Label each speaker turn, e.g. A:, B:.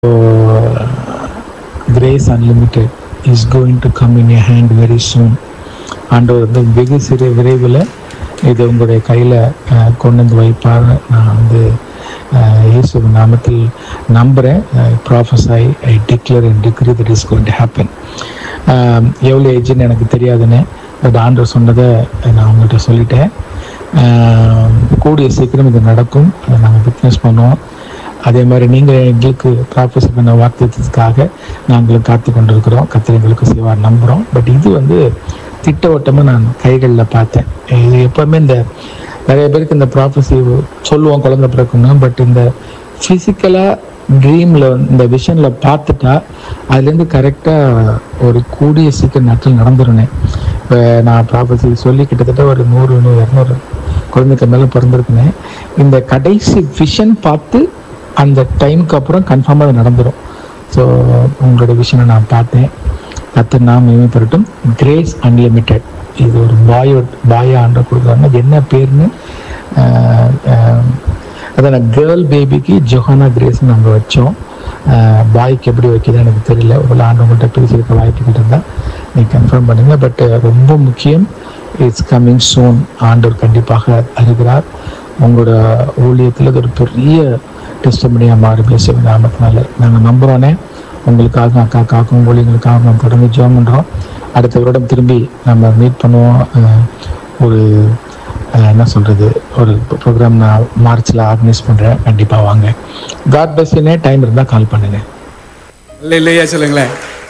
A: grace unlimited is going to come in your hand very soon ஆண்டவர் வந்து வெகு சிறு விரைவில் இது உங்களுடைய கையில் கொண்டு வந்து வைப்பார் நான் வந்து அஹ், இயேசு நாமத்தில் நம்புகிறேன் prophesy I declare and decree that is going to happen எவ்வளோ ஏஜ்னு எனக்கு தெரியாதுன்னு பட் ஆண்டவர் சொன்னதை நான் உங்கள்கிட்ட சொல்லிட்டேன் அஹ், கூடிய சீக்கிரம் இது நடக்கும் அதை நாங்கள் விட்னஸ் பண்ணுவோம் அதே மாதிரி நீங்கள் எங்களுக்கு ப்ராஃபஸி பண்ண வாக்குறதுக்காக நாங்களும் காத்து கொண்டிருக்கிறோம் கத்திர எங்களுக்கு செய்வார் நம்புகிறோம் பட் இது வந்து திட்டவட்டமாக நான் கைகளில் பார்த்தேன் இது எப்போவுமே இந்த நிறைய பேருக்கு இந்த ப்ராஃபஸி சொல்லுவோம் குழந்தை பிறக்கணும் பட் இந்த ஃபிசிக்கலாக ட்ரீமில் இந்த விஷனில் பார்த்துட்டா அதுலேருந்து கரெக்டாக ஒரு கூடிய சீக்கிரம் நாட்கள் நடந்துருனேன் இப்போ நான் ப்ராஃபஸி சொல்லி கிட்டத்தட்ட ஒரு நூறு நூறு இரநூறு குழந்தைக்கு மேலே பிறந்திருக்குனேன் இந்த கடைசி விஷன் பார்த்து அந்த டைமுக்கு அப்புறம் கன்ஃபார்மாக அது நடந்துடும் ஸோ உங்களோட விஷனை நான் பார்த்தேன் கத்து நான் மேம்படுத்தும் கிரேஸ் அன்லிமிட்டெட் இது ஒரு பாயோ பாயா ஆண்டை கொடுக்குறாங்க அது என்ன பேர்னு ஆஹ், ஆஹ், அதான் கேர்ள் பேபிக்கு ஜொஹானா கிரேஸ் நாங்கள் வச்சோம் பாய்க்கு எப்படி வைக்கிறது எனக்கு தெரியல ஒரு ஆண்டு உங்கள்கிட்ட பேசியிருக்க வாய்ப்புகள் இருந்தால் நீங்கள் கன்ஃபார்ம் பண்ணுங்க பட் ரொம்ப முக்கியம் இட்ஸ் கம்மிங் சூன் ஆண்டவர் கண்டிப்பாக அறிகிறார் உங்களோட ஊழியத்தில் இது ஒரு பெரிய டெஸ்டமனியாக மாறி பேச நாமத்தினால நாங்கள் நம்புகிறோன்னே உங்களுக்காக அக்காக்காகவும் ஊழியங்களுக்காக நம்ம தொடர்ந்து ஜோம் பண்ணுறோம் அடுத்த வருடம் திரும்பி நம்ம மீட் பண்ணுவோம் அஹ், ஒரு அஹ், என்ன சொல்கிறது ஒரு ப்ரோக்ராம் நான் மார்ச்சில் ஆர்கனைஸ் பண்ணுறேன் கண்டிப்பாக வாங்க காட் பஸ்ஸுனே டைம் இருந்தால் கால் பண்ணுங்கள்
B: இல்லை இல்லையா சொல்லுங்களேன்